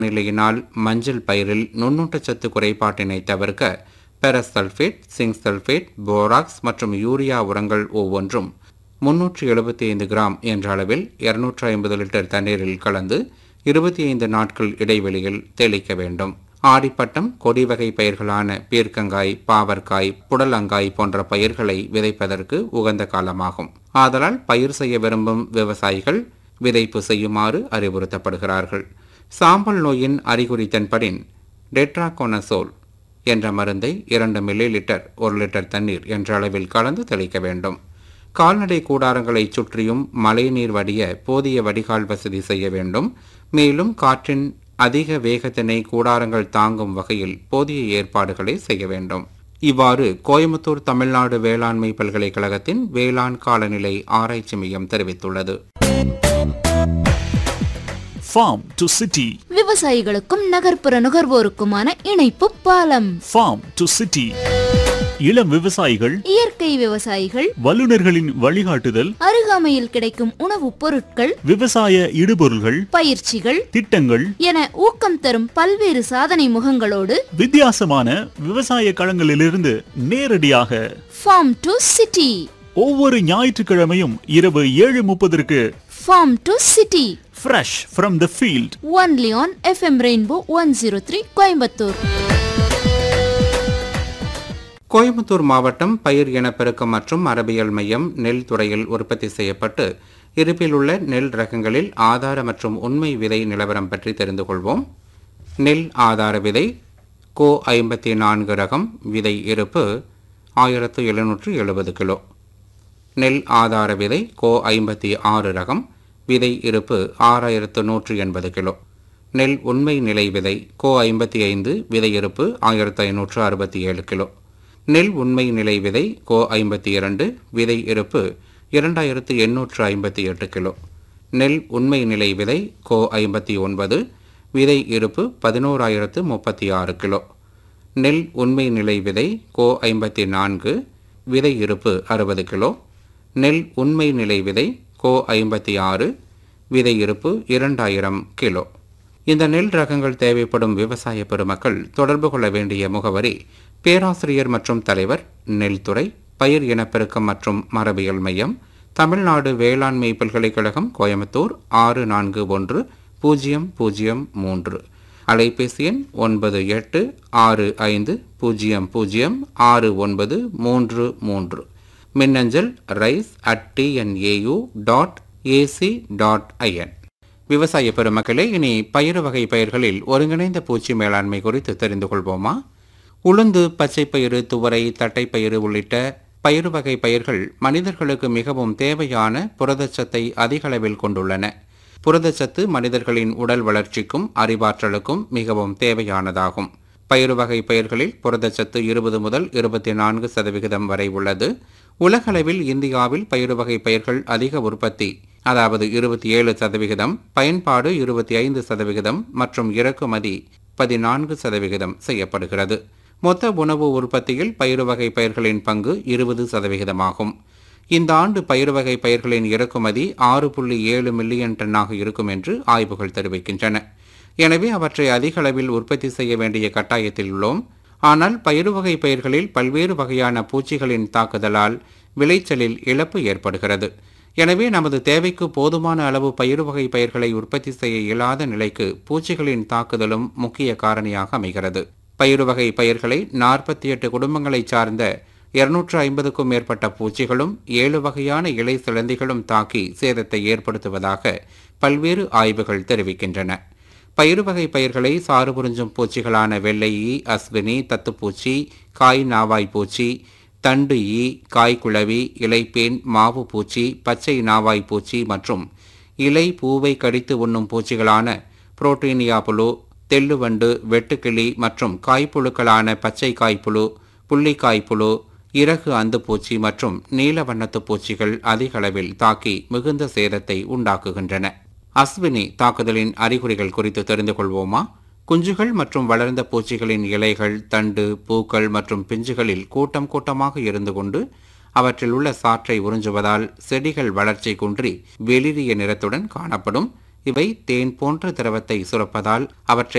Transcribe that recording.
நிலையினால் மஞ்சள் பயிரில் நுண்ணூட்டச்சத்து குறைபாட்டினை தவிர்க்க பெரசல்ஃபேட் சிங்க் சல்ஃபேட் போராக்ஸ் மற்றும் யூரியா உரங்கள் ஒவ்வொன்றும் முன்னூற்றி எழுபத்தி ஐந்து கிராம் என்ற அளவில் இருநூற்றி ஐம்பது லிட்டர் தண்ணீரில் கலந்து இருபத்தி ஐந்து நாட்கள் இடைவெளியில் தெளிக்க வேண்டும் ஆடிப்பட்டம் கொடி வகை பயிர்களான பீர்க்கங்காய் பாவற்காய் புடலங்காய் போன்ற பயிர்களை விதைப்பதற்கு உகந்த காலமாகும் ஆதலால் பயிர் செய்ய விரும்பும் விவசாயிகள் விதைப்பு செய்யுமாறு அறிவுறுத்தப்படுகிறார்கள் சாம்பல் நோயின் அறிகுறி தென்படின் டெட்ராகோனசோல் என்ற மருந்தை இரண்டு மில்லி லிட்டர் ஒரு லிட்டர் தண்ணீர் என்ற அளவில் கலந்து தெளிக்க வேண்டும் கால்நடை கூடாரங்களை சுற்றியும் மழைநீர் வடிய போதிய வடிகால் வசதி செய்ய வேண்டும் மேலும் காற்றின் அதிக வேகத்தினை கூடாரங்கள் தாங்கும் வகையில் போதிய ஏற்பாடுகளை செய்ய வேண்டும் இவ்வாறு கோயம்புத்தூர் தமிழ்நாடு வேளாண்மை பல்கலைக்கழகத்தின் வேளாண் காலநிலை ஆராய்ச்சி மையம் தெரிவித்துள்ளது ஃபார்ம் டு சிட்டி விவசாயிகளுக்கும் நகர்ப்புற நுகர்வோருக்குமான இணைப்பு பாலம் ஃபார்ம் டு சிட்டி இளம் விவசாயிகள் இயற்கை விவசாயிகள் வல்லுநர்களின் வழிகாட்டுதல் அருகாமையில் கிடைக்கும் உணவுப் பொருட்கள் விவசாய இடுபொருள்கள் பயிற்சிகள் திட்டங்கள் என ஊக்கம் தரும் பல்வேறு சாதனை முகங்களோடு வித்தியாசமான விவசாய களங்களிலிருந்து நேரடியாக ஃபார்ம் டு சிட்டி ஒவ்வொரு ஞாயிற்றுக்கிழமையும் இரவு ஏழு முப்பதற்கு farm to city fresh from the field only on FM rainbow one zero three Coimbatore Coimbatore மாவட்டம் பயிர் இனப்பெருக்கம் மற்றும் மரபியல் மையம் நெல் துறையில் உற்பத்தி செய்யப்பட்டு இருப்பில் உள்ள நெல் ரகங்களில் ஆதார மற்றும் உண்மை விதை நிலவரம் பற்றி தெரிந்து கொள்வோம் நெல் ஆதார விதை கோ ஐம்பத்தி நான்கு ரகம் விதை இருப்பு ஆயிரத்து எழுநூற்று எழுபது கிலோ நெல் ஆதார விதை கோ ஐம்பத்தி ஆறு ரகம் விதை இருப்பு ஆறாயிரத்து நூற்று எண்பது கிலோ நெல் உண்மை நிலை விதை கோ ஐம்பத்தி ஐந்து விதை இருப்பு ஆயிரத்து ஐநூற்று அறுபத்தி ஏழு கிலோ நெல் உண்மை நிலை விதை கோ ஐம்பத்தி இரண்டு விதை இருப்பு இரண்டாயிரத்து எண்ணூற்று ஐம்பத்தி எட்டு கிலோ நெல் உண்மை நிலை விதை கோ ஐம்பத்தி ஒன்பது விதை இருப்பு பதினோராயிரத்து முப்பத்தி ஆறு கிலோ நெல் உண்மை நிலை விதை கோ ஐம்பத்தி நான்கு விதை இருப்பு அறுபது கிலோ நெல் உண்மை நிலை விதை கோ ஐம்பத்தி ஆறு விதை இருப்பு இரண்டாயிரம் கிலோ இந்த நெல் ரகங்கள் தேவைப்படும் விவசாய பெருமக்கள் தொடர்பு கொள்ள வேண்டிய முகவரி பேராசிரியர் மற்றும் தலைவர் நெல்துறை பயிர் இனப்பெருக்கம் மற்றும் மரபியல் மையம் தமிழ்நாடு வேளாண்மை பல்கலைக்கழகம் கோயம்புத்தூர் ஆறு நான்கு ஒன்று பூஜ்ஜியம் பூஜ்ஜியம் மூன்று அலைபேசி எண் ஒன்பது எட்டு ஆறு ஐந்து பூஜ்ஜியம் பூஜ்ஜியம் ஆறு ஒன்பது மூன்று மூன்று மின்னஞ்சல் rice at TNAU dot AC dot IN விவசாய பெருமக்களே இனி பயிறு வகை பயிர்களில் ஒருங்கிணைந்த பூச்சி மேலாண்மை குறித்து தெரிந்து கொள்வோமா உளுந்து பச்சைப்பயிறு துவரை தட்டைப்பயிறு உள்ளிட்ட பயிறு வகை பயிர்கள் மனிதர்களுக்கு மிகவும் தேவையான புரதச்சத்தை அதிக அளவில் கொண்டுள்ளன புரதச்சத்து மனிதர்களின் உடல் வளர்ச்சிக்கும் அறிவாற்றலுக்கும் மிகவும் தேவையானதாகும் பயிறு வகை பயிர்களில் புரதச்சத்து இருபது முதல் இருபத்தி நான்கு சதவிகிதம் வரை உள்ளது உலகளவில் இந்தியாவில் பயிறு வகை பயிர்கள் அதிக உற்பத்தி அதாவது இருபத்தி ஏழு சதவிகிதம் பயன்பாடு இருபத்தி ஐந்து சதவிகிதம் மற்றும் இறக்குமதி பதினான்கு சதவிகிதம் செய்யப்படுகிறது மொத்த உணவு உற்பத்தியில் பயிறு வகை பயிர்களின் பங்கு இருபது சதவிகிதமாகும் இந்த ஆண்டு பயிறு வகை பயிர்களின் இறக்குமதி ஆறு புள்ளி ஏழு மில்லியன் டன்னாக இருக்கும் என்று ஆய்வுகள் தெரிவிக்கின்றன எனவே அவற்றை அதிக அளவில் உற்பத்தி செய்ய வேண்டிய கட்டாயத்தில் உள்ளோம் ஆனால் பயிறு வகை பயிர்களில் பல்வேறு வகையான பூச்சிகளின் தாக்குதலால் விளைச்சலில் இழப்பு ஏற்படுகிறது எனவே நமது தேவைக்கு போதுமான அளவு பயிறு வகை பயிர்களை உற்பத்தி செய்ய இயலாத நிலைக்கு பூச்சிகளின் தாக்குதலும் முக்கிய காரணியாக அமைகிறது பயிறு வகை பயிர்களை நாற்பத்தி எட்டு குடும்பங்களைச் சார்ந்த இருநூற்று ஐம்பதுக்கும் மேற்பட்ட பூச்சிகளும் ஏழு வகையான இலை சிலந்திகளும் தாக்கி சேதத்தை ஏற்படுத்துவதாக பல்வேறு ஆய்வுகள் தெரிவிக்கின்றன பயிறு வகை பயிர்களை சாறு புரிஞ்சும் பூச்சிகளான வெள்ளை ஈ அஸ்வினி தத்துப்பூச்சி காய் நாவாய் பூச்சி தண்டு ஈ காய்குளவி இலைப்பேன் மாவு பூச்சி பச்சை நாவாய் பூச்சி மற்றும் இலை பூவை கடித்து உண்ணும் பூச்சிகளான புரோட்டீனியா புழு தெள்ளுவண்டு வெட்டுக்கிளி மற்றும் காய்ப்புழுக்களான பச்சை காய்ப்புழு புள்ளிக்காய்ப்புழு இறகு அந்து பூச்சி மற்றும் நீல வண்ணத்து பூச்சிகள் அதிக அளவில் தாக்கி மிகுந்த சேதத்தை உண்டாக்குகின்றன அஸ்வினி தாக்குதலின் அறிகுறிகள் குறித்து தெரிந்து கொள்வோமா குஞ்சுகள் மற்றும் வளர்ந்த பூச்சிகளின் இலைகள் தண்டு பூக்கள் மற்றும் பிஞ்சுகளில் கூட்டம் கூட்டமாக இருந்து கொண்டு அவற்றில் உள்ள சாற்றை உறிஞ்சுவதால் செடிகள் வளர்ச்சி குன்றி வெளிரிய நிறத்துடன் காணப்படும் இவை தேன் போன்ற திரவத்தை சுரப்பதால் அவற்றை